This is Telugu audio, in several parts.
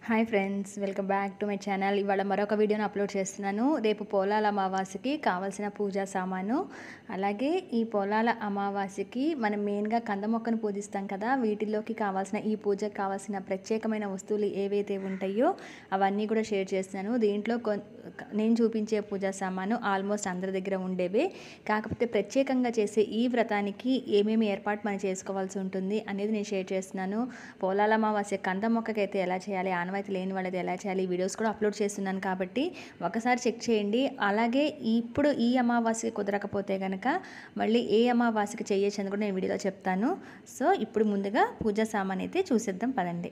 hi friends welcome back to my channel ఇవాళ మరొక వీడియోని అప్లోడ్ చేస్తున్నాను రేపు పోలాల అమావాస్యకి కావాల్సిన పూజా సామాను అలాగే ఈ పోలాల అమావాస్యకి మనం మెయిన్గా కంద మొక్కను పూజిస్తాం కదా వీటిల్లోకి కావాల్సిన ఈ పూజకి కావాల్సిన ప్రత్యేకమైన వస్తువులు ఏవైతే ఉంటాయో అవన్నీ కూడా షేర్ చేస్తున్నాను దీంట్లో కొన్ నేను చూపించే పూజా సామాను ఆల్మోస్ట్ అందరి దగ్గర ఉండేవే కాకపోతే ప్రత్యేకంగా చేసే ఈ వ్రతానికి ఏమేమి ఏర్పాటు మనం చేసుకోవాల్సి ఉంటుంది అనేది నేను షేర్ చేస్తున్నాను పోలాల అమావాస్య కంద మొక్కకైతే ఎలా చేయాలి ఆనవాయితీ లేని వాళ్ళది ఎలా చేయాలి ఈ వీడియోస్ కూడా అప్లోడ్ చేస్తున్నాను కాబట్టి ఒకసారి చెక్ చేయండి అలాగే ఇప్పుడు ఈ అమావాస్య కుదరకపోతే కనుక మళ్ళీ ఏ అమావాస్యకి చేయొచ్చు అని కూడా నేను వీడియోలో చెప్తాను సో ఇప్పుడు ముందుగా పూజా సామాన్ అయితే చూసేద్దాం పదండి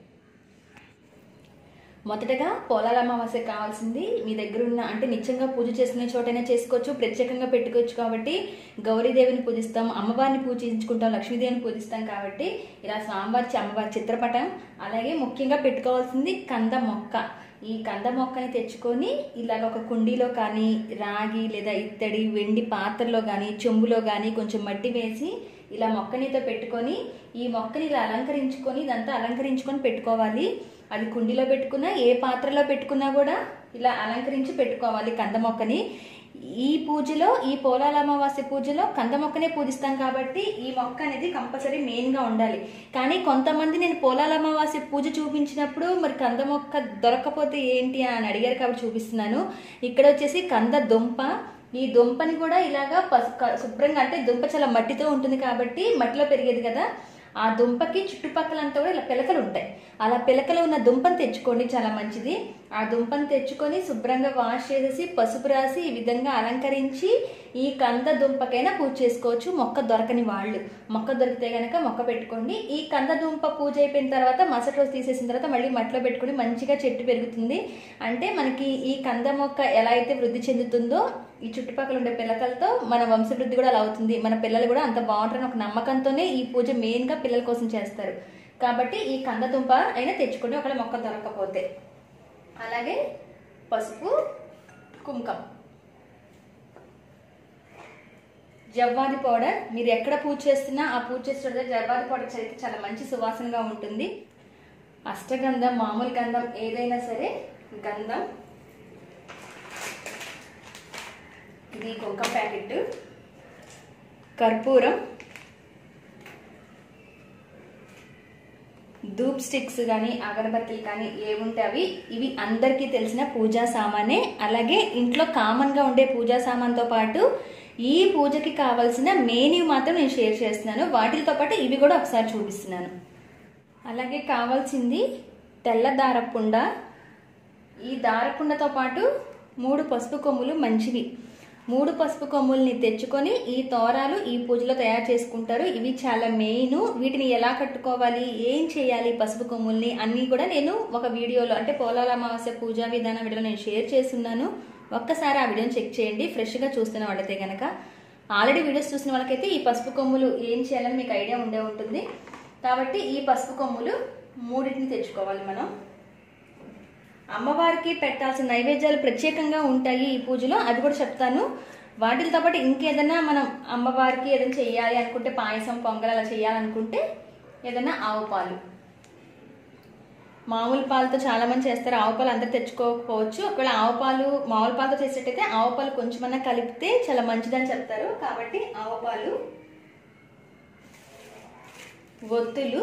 మొదటగా పోలాల అమావాస్యకి కావాల్సింది మీ దగ్గర ఉన్న అంటే నిత్యంగా పూజ చేసుకునే చోటైనా చేసుకోవచ్చు ప్రత్యేకంగా పెట్టుకోవచ్చు కాబట్టి గౌరీదేవిని పూజిస్తాం అమ్మవారిని పూజించుకుంటాం లక్ష్మీదేవిని పూజిస్తాం కాబట్టి ఇలా స్వామివారి అమ్మవారి చిత్రపటం అలాగే ముఖ్యంగా పెట్టుకోవాల్సింది కంద మొక్క ఈ కంద మొక్కని తెచ్చుకొని ఇలాగ ఒక కుండీలో కానీ రాగి లేదా ఇత్తడి వెండి పాత్రలో కానీ చెంబులో కానీ కొంచెం మట్టి వేసి ఇలా మొక్కనితో పెట్టుకొని ఈ మొక్కని ఇలా అలంకరించుకొని ఇదంతా అలంకరించుకొని పెట్టుకోవాలి అది కుండీలో పెట్టుకున్నా ఏ పాత్రలో పెట్టుకున్నా కూడా ఇలా అలంకరించి పెట్టుకోవాలి కంద మొక్కని ఈ పూజలో ఈ పోలాల అమావాస్య పూజలో కంద మొక్కనే పూజిస్తాం కాబట్టి ఈ మొక్క అనేది కంపల్సరీ మెయిన్గా ఉండాలి కానీ కొంతమంది నేను పోలాల అమావాస్య పూజ చూపించినప్పుడు మరి కంద మొక్క దొరకకపోతే ఏంటి అని అడిగారు కాబట్టి చూపిస్తున్నాను ఇక్కడ వచ్చేసి కంద దుంప ఈ దుంపని కూడా ఇలాగా పసు శుభ్రంగా అంటే దుంప చాలా మట్టితో ఉంటుంది కాబట్టి మట్టిలో పెరిగేది కదా ఆ దుంపకి చుట్టుపక్కలంతా కూడా ఇలా పిలకలు ఉంటాయి అలా పిలకలు ఉన్న దుంపను తెచ్చుకోండి చాలా మంచిది ఆ దుంపను తెచ్చుకొని శుభ్రంగా వాష్ చేసేసి పసుపు రాసి ఈ విధంగా అలంకరించి ఈ కంద దుంపకైనా పూజ చేసుకోవచ్చు మొక్క దొరకని వాళ్ళు మొక్క దొరికితే గనక మొక్క పెట్టుకోండి ఈ కంద దుంప పూజ అయిపోయిన తర్వాత మరుసటి రోజు తీసేసిన తర్వాత మళ్ళీ మట్టిలో పెట్టుకుని మంచిగా చెట్టు పెరుగుతుంది అంటే మనకి ఈ కంద మొక్క ఎలా అయితే వృద్ధి చెందుతుందో ఈ చుట్టుపక్కల ఉండే పిల్లకలతో మన వంశవృద్ధి కూడా అలా అవుతుంది మన పిల్లలు కూడా అంత బాగుంటారని ఒక నమ్మకంతోనే ఈ పూజ మెయిన్గా పిల్లల కోసం చేస్తారు కాబట్టి ఈ కందదుంప అయినా తెచ్చుకోండి ఒకవేళ మొక్క దొరకకపోతే అలాగే పసుపు కుంకం జవ్వాది పౌడర్ మీరు ఎక్కడ పూజ చేస్తున్నా ఆ పూజ చేస్తున్న జవ్వాది పౌడర్ చదివితే చాలా మంచి సువాసనగా ఉంటుంది అష్టగంధం మామూలు గంధం ఏదైనా సరే గంధం ఇది కుంకం ప్యాకెట్ కర్పూరం ధూప్ స్టిక్స్ కానీ అగరబత్తీలు కానీ ఏముంటే అవి ఇవి అందరికీ తెలిసిన పూజా సామానే అలాగే ఇంట్లో కామన్గా ఉండే పూజా సామాన్తో పాటు ఈ పూజకి కావాల్సిన మెయిన్ మాత్రం నేను షేర్ చేస్తున్నాను వాటితో పాటు ఇవి కూడా ఒకసారి చూపిస్తున్నాను అలాగే కావాల్సింది తెల్ల దారపుండ ఈ దారపుండతో పాటు మూడు పసుపు కొమ్ములు మంచివి మూడు పసుపు కొమ్ముల్ని తెచ్చుకొని ఈ తోరాలు ఈ పూజలో తయారు చేసుకుంటారు ఇవి చాలా మెయిన్ వీటిని ఎలా కట్టుకోవాలి ఏం చేయాలి పసుపు కొమ్ముల్ని అన్నీ కూడా నేను ఒక వీడియోలో అంటే పోలాల అమావాస్య పూజా విధానం వీడియోలో నేను షేర్ చేస్తున్నాను ఒక్కసారి ఆ వీడియోని చెక్ చేయండి ఫ్రెష్గా చూస్తున్న వాళ్ళైతే కనుక ఆల్రెడీ వీడియోస్ చూసిన వాళ్ళకైతే ఈ పసుపు కొమ్ములు ఏం చేయాలని మీకు ఐడియా ఉండే ఉంటుంది కాబట్టి ఈ పసుపు కొమ్ములు మూడింటిని తెచ్చుకోవాలి మనం అమ్మవారికి పెట్టాల్సిన నైవేద్యాలు ప్రత్యేకంగా ఉంటాయి ఈ పూజలో అది కూడా చెప్తాను వాటితో పాటు ఇంకేదైనా మనం అమ్మవారికి ఏదైనా చెయ్యాలి అనుకుంటే పాయసం పొంగల్ అలా చేయాలనుకుంటే ఏదైనా ఆవు పాలు మామూలు పాలతో చాలా మంది చేస్తారు ఆవు పాలు అందరు తెచ్చుకోకపోవచ్చు ఒకవేళ ఆవు పాలు మామూలు పాలతో చేసేటైతే ఆవు పాలు కొంచెమన్నా కలిపితే చాలా మంచిదని చెప్తారు కాబట్టి ఆవు పాలు ఒత్తులు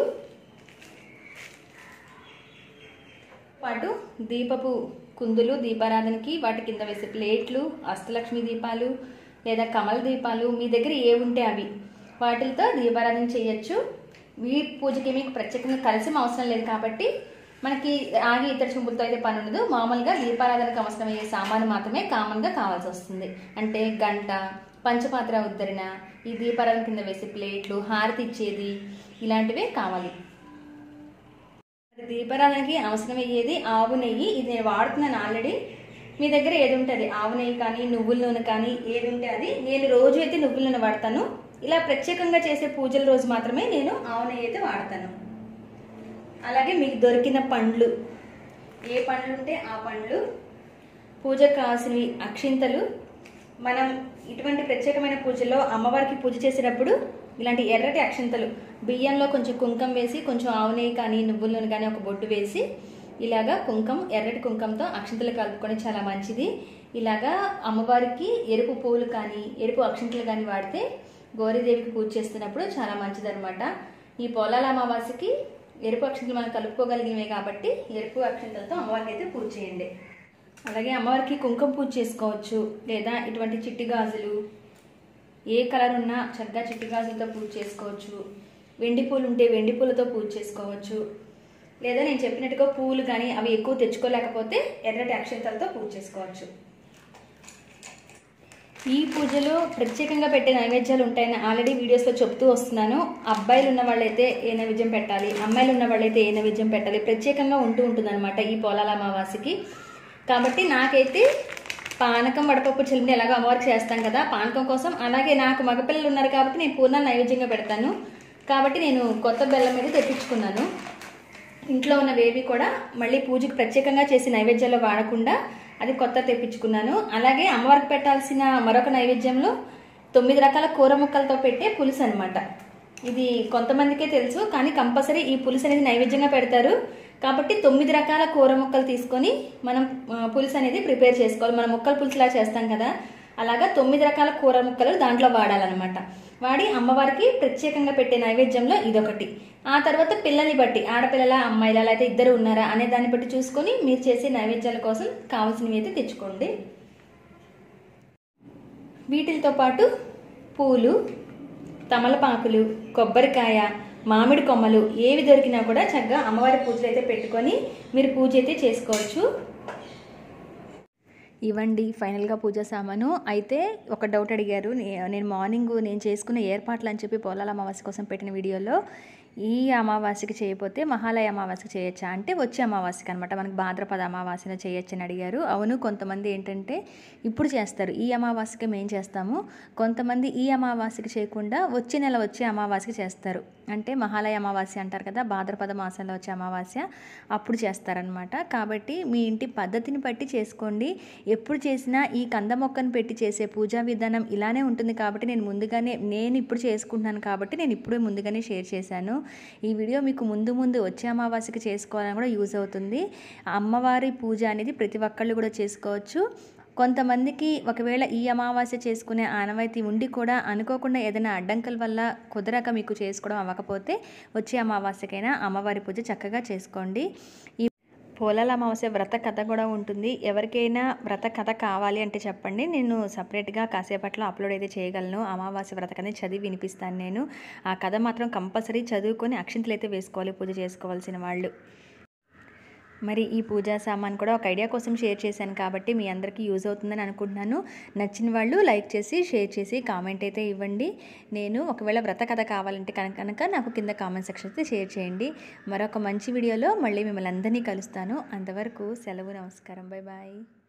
పాటు దీపపు కుందులు దీపారాధనకి వాటి కింద వేసే ప్లేట్లు అష్టలక్ష్మి దీపాలు లేదా కమల దీపాలు మీ దగ్గర ఏ ఉంటే అవి వాటితో దీపారాధన చేయొచ్చు మీ పూజకి మీకు ప్రత్యేకంగా కలిసి అవసరం లేదు కాబట్టి మనకి ఆగి ఇతర చుంపులతో అయితే పని ఉండదు మామూలుగా దీపారాధనకు అవసరమయ్యే సామాను మాత్రమే కామన్గా కావాల్సి వస్తుంది అంటే గంట పంచపాత్ర ఉద్ధరణ ఈ దీపారాధన కింద వేసే ప్లేట్లు హారతి ఇచ్చేది ఇలాంటివే కావాలి దీపారాధనకి అవసరమయ్యేది ఆవు నెయ్యి ఇది నేను వాడుతున్నాను ఆల్రెడీ మీ దగ్గర ఏది ఉంటుంది ఆవు నెయ్యి కానీ నువ్వుల నూనె కానీ ఏది ఉంటే అది నేను రోజు అయితే నువ్వుల నూనె వాడతాను ఇలా ప్రత్యేకంగా చేసే పూజల రోజు మాత్రమే నేను ఆవు నెయ్యి అయితే వాడతాను అలాగే మీకు దొరికిన పండ్లు ఏ పండ్లు ఉంటే ఆ పండ్లు పూజకు కావాల్సినవి అక్షింతలు మనం ఇటువంటి ప్రత్యేకమైన పూజల్లో అమ్మవారికి పూజ చేసేటప్పుడు ఇలాంటి ఎర్రటి అక్షింతలు బియ్యంలో కొంచెం కుంకం వేసి కొంచెం ఆవు నెయ్యి కానీ నువ్వుల నూనె కానీ ఒక బొట్టు వేసి ఇలాగా కుంకం ఎర్రటి కుంకంతో అక్షంతలు కలుపుకొని చాలా మంచిది ఇలాగా అమ్మవారికి ఎరుపు పువ్వులు కానీ ఎరుపు అక్షంతలు కానీ వాడితే గౌరీదేవికి పూజ చేస్తున్నప్పుడు చాలా మంచిదన్నమాట ఈ పొలాల అమావాస్యకి ఎరుపు అక్షంతలు మనం కలుపుకోగలిగినవే కాబట్టి ఎరుపు అక్షంతలతో అమ్మవారికి అయితే పూజ చేయండి అలాగే అమ్మవారికి కుంకుమ పూజ చేసుకోవచ్చు లేదా ఇటువంటి చిట్టి గాజులు ఏ కలర్ ఉన్నా చక్కగా చిట్టి గాజులతో పూజ చేసుకోవచ్చు వెండి పూలు ఉంటే వెండి పూలతో పూజ చేసుకోవచ్చు లేదా నేను చెప్పినట్టుగా పూలు కానీ అవి ఎక్కువ తెచ్చుకోలేకపోతే ఎర్రటి అక్షంతలతో పూజ చేసుకోవచ్చు ఈ పూజలో ప్రత్యేకంగా పెట్టే నైవేద్యాలు ఉంటాయని ఆల్రెడీ వీడియోస్లో చెప్తూ వస్తున్నాను అబ్బాయిలు ఉన్న వాళ్ళైతే ఏ నైవేద్యం పెట్టాలి అమ్మాయిలు ఉన్న వాళ్ళైతే ఏ నైవేద్యం పెట్టాలి ప్రత్యేకంగా ఉంటూ ఉంటుందన్నమాట ఈ పోలాల అమావాస్యకి కాబట్టి నాకైతే పానకం వడపప్పు చిలిమిని ఎలాగో అమ్మవారికి చేస్తాం కదా పానకం కోసం అలాగే నాకు మగపిల్లలు ఉన్నారు కాబట్టి నేను పూర్ణ నైవేద్యంగా పెడతాను కాబట్టి నేను కొత్త బెల్లం మీద తెప్పించుకున్నాను ఇంట్లో ఉన్న వేవి కూడా మళ్ళీ పూజకు ప్రత్యేకంగా చేసి నైవేద్యాల్లో వాడకుండా అది కొత్త తెప్పించుకున్నాను అలాగే అమ్మవారికి పెట్టాల్సిన మరొక నైవేద్యంలో తొమ్మిది రకాల కూర ముక్కలతో పెట్టే పులుసు అనమాట ఇది కొంతమందికే తెలుసు కానీ కంపల్సరీ ఈ పులుసు అనేది నైవేద్యంగా పెడతారు కాబట్టి తొమ్మిది రకాల కూర ముక్కలు తీసుకొని మనం ఆ, పులుసు అనేది ప్రిపేర్ చేసుకోవాలి మనం ముక్కల పులుసులా చేస్తాం కదా అలాగా తొమ్మిది రకాల కూర ముక్కలు దాంట్లో వాడాలన్నమాట వాడి అమ్మవారికి ప్రత్యేకంగా పెట్టే నైవేద్యంలో ఇదొకటి ఆ తర్వాత పిల్లల్ని బట్టి ఆడపిల్లల అమ్మాయిల అయితే ఇద్దరు ఉన్నారా అనే దాన్ని బట్టి చూసుకొని మీరు చేసే నైవేద్యాల కోసం కావాల్సినవి అయితే తెచ్చుకోండి వీటితో పాటు పూలు తమలపాకులు కొబ్బరికాయ మామిడి కొమ్మలు ఏవి దొరికినా కూడా చక్కగా అమ్మవారి పూజలు అయితే పెట్టుకొని మీరు పూజ అయితే చేసుకోవచ్చు ఇవ్వండి ఫైనల్గా పూజ సామాను అయితే ఒక డౌట్ అడిగారు నే- నేను మార్నింగ్ నేను చేసుకున్న ఏర్పాట్లు అని చెప్పి పొలాల అమావాస్య కోసం పెట్టిన వీడియోలో ఈ అమావాస్యకి చేయకపోతే మహాలయ అమావాస్యకి చేయొచ్చా అంటే వచ్చే అమావాస్యకి అనమాట మనకు భాద్రపద అమావాస్యలో చేయొచ్చు అని అడిగారు అవును కొంతమంది ఏంటంటే ఇప్పుడు చేస్తారు ఈ అమావాస్యకి మేము చేస్తాము కొంతమంది ఈ అమావాస్యకి చేయకుండా వచ్చే నెల వచ్చే అమావాస్యకి చేస్తారు అంటే మహాలయ అమావాస్య అంటారు కదా భాద్రపద మాసంలో వచ్చే అమావాస్య అప్పుడు చేస్తారనమాట కాబట్టి మీ ఇంటి పద్ధతిని బట్టి చేసుకోండి ఎప్పుడు చేసినా ఈ కంద మొక్కను పెట్టి చేసే పూజా విధానం ఇలానే ఉంటుంది కాబట్టి నేను ముందుగానే నేను ఇప్పుడు చేసుకుంటున్నాను కాబట్టి నేను ఇప్పుడే ముందుగానే షేర్ చేశాను ఈ వీడియో మీకు ముందు ముందు వచ్చే అమావాస్యకి చేసుకోవాలని కూడా యూజ్ అవుతుంది అమ్మవారి పూజ అనేది ప్రతి ఒక్కళ్ళు కూడా చేసుకోవచ్చు కొంతమందికి ఒకవేళ ఈ అమావాస్య చేసుకునే ఆనవాయితీ ఉండి కూడా అనుకోకుండా ఏదైనా అడ్డంకుల వల్ల కుదరక మీకు చేసుకోవడం అవ్వకపోతే వచ్చే అమావాస్యకైనా అమ్మవారి పూజ చక్కగా చేసుకోండి ఈ పోలాల అమావాస్య వ్రత కథ కూడా ఉంటుంది ఎవరికైనా వ్రత కథ కావాలి అంటే చెప్పండి నేను సపరేట్గా కాసేపట్లో అప్లోడ్ అయితే చేయగలను అమావాస్య వ్రత కథని చదివి వినిపిస్తాను నేను ఆ కథ మాత్రం కంపల్సరీ చదువుకొని అక్షింతలు అయితే వేసుకోవాలి పూజ చేసుకోవాల్సిన వాళ్ళు మరి ఈ పూజా సామాన్ కూడా ఒక ఐడియా కోసం షేర్ చేశాను కాబట్టి మీ అందరికీ యూజ్ అవుతుందని అనుకుంటున్నాను నచ్చిన వాళ్ళు లైక్ చేసి షేర్ చేసి కామెంట్ అయితే ఇవ్వండి నేను ఒకవేళ వ్రత కథ కావాలంటే కనుక కనుక నాకు కింద కామెంట్ సెక్షన్ అయితే షేర్ చేయండి మరొక మంచి వీడియోలో మళ్ళీ మిమ్మల్ని అందరినీ కలుస్తాను అంతవరకు సెలవు నమస్కారం బాయ్ బాయ్